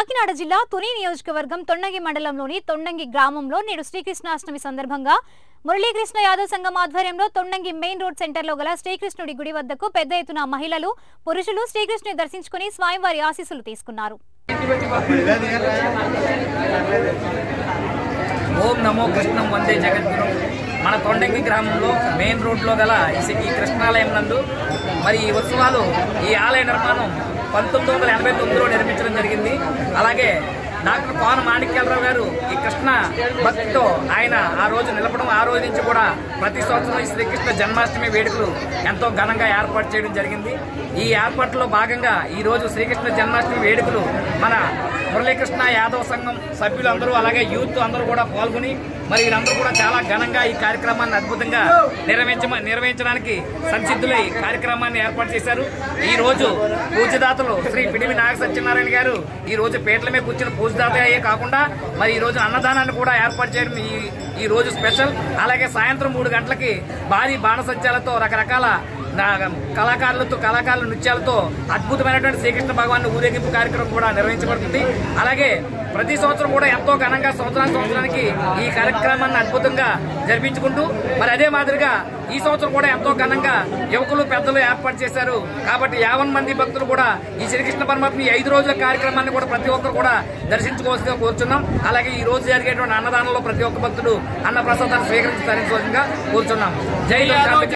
కాకినాడ జిల్లా తుని నియోజకవర్గం తొండంగి మండలంలోని తొండంగి గ్రామంలో నేడు శ్రీకృష్ణాష్టమి సందర్భంగా మురళీకృష్ణ యాదవ్ సంఘం ఆధ్వర్యంలో తొండంగి మెయిన్ రోడ్ సెంటర్లో గల శ్రీకృష్ణుడి గుడి వద్దకు పెద్ద ఎత్తున మహిళలు పురుషులు శ్రీకృష్ణుని దర్శించుకుని స్వామివారి ఆశీస్సులు తీసుకున్నారు ఓం నమో కృష్ణం వందే జగద్గురు మన తొండంగి గ్రామంలో మెయిన్ రోడ్లో గల ఈ- ఈ కృష్ణాలయం నందు మరి ఈ ఉత్సవాలు ఈ ఆలయ నిర్మాణం పంతొమ్మిది వందల ఎనభై తొమ్మిదిలో నిర్మించడం జరిగింది అలాగే డాక్టర్ కోన మాణిక్యాలరావు గారు ఈ కృష్ణ భక్తితో ఆయన ఆ రోజు నిలపడం ఆ రోజు నుంచి కూడా ప్రతి సంవత్సరం ఈ శ్రీకృష్ణ జన్మాష్టమి వేడుకలు ఎంతో ఘనంగా ఏర్పాటు చేయడం జరిగింది ఈ ఏర్పాట్లో భాగంగా ఈ రోజు శ్రీకృష్ణ జన్మాష్టమి వేడుకలు మన మురళీకృష్ణ యాదవ్ సంఘం సభ్యులందరూ అలాగే యూత్ అందరూ కూడా పాల్గొని మరి వీరందరూ కూడా చాలా ఘనంగా ఈ కార్యక్రమాన్ని అద్భుతంగా నిర్వహించ నిర్వహించడానికి సంసిద్ధులై ఈ కార్యక్రమాన్ని ఏర్పాటు చేశారు ఈ రోజు పూజదాతలు శ్రీ పిడిమి నాగ సత్యనారాయణ గారు ఈ రోజు పీటల మీద కూర్చున్న పూజదాత అయ్యే కాకుండా మరి ఈ రోజు అన్నదానాన్ని కూడా ఏర్పాటు చేయడం ఈ ఈ రోజు స్పెషల్ అలాగే సాయంత్రం మూడు గంటలకి భారీ బాణసత్యాలతో రకరకాల నా కళాకారులతో కళాకారుల నృత్యాలతో అద్భుతమైనటువంటి శ్రీకృష్ణ భగవాన్ ఊరేగింపు కార్యక్రమం కూడా నిర్వహించబడుతుంది అలాగే ప్రతి సంవత్సరం కూడా ఎంతో ఘనంగా సంవత్సరానికి సంవత్సరానికి ఈ కార్యక్రమాన్ని అద్భుతంగా జరిపించుకుంటూ మరి అదే మాదిరిగా ఈ సంవత్సరం కూడా ఎంతో ఘనంగా యువకులు పెద్దలు ఏర్పాటు చేశారు కాబట్టి యావన్ మంది భక్తులు కూడా ఈ శ్రీకృష్ణ పరమాత్మ ఈ ఐదు రోజుల కార్యక్రమాన్ని కూడా ప్రతి ఒక్కరు కూడా దర్శించుకోవాల్సిందిగా కోరుచున్నాం అలాగే ఈ రోజు జరిగేటువంటి అన్నదానంలో ప్రతి ఒక్క భక్తుడు అన్న ప్రసాదాన్ని స్వీకరించి తరించవలసిందిగా కోరుచున్నాం జై దుర్గా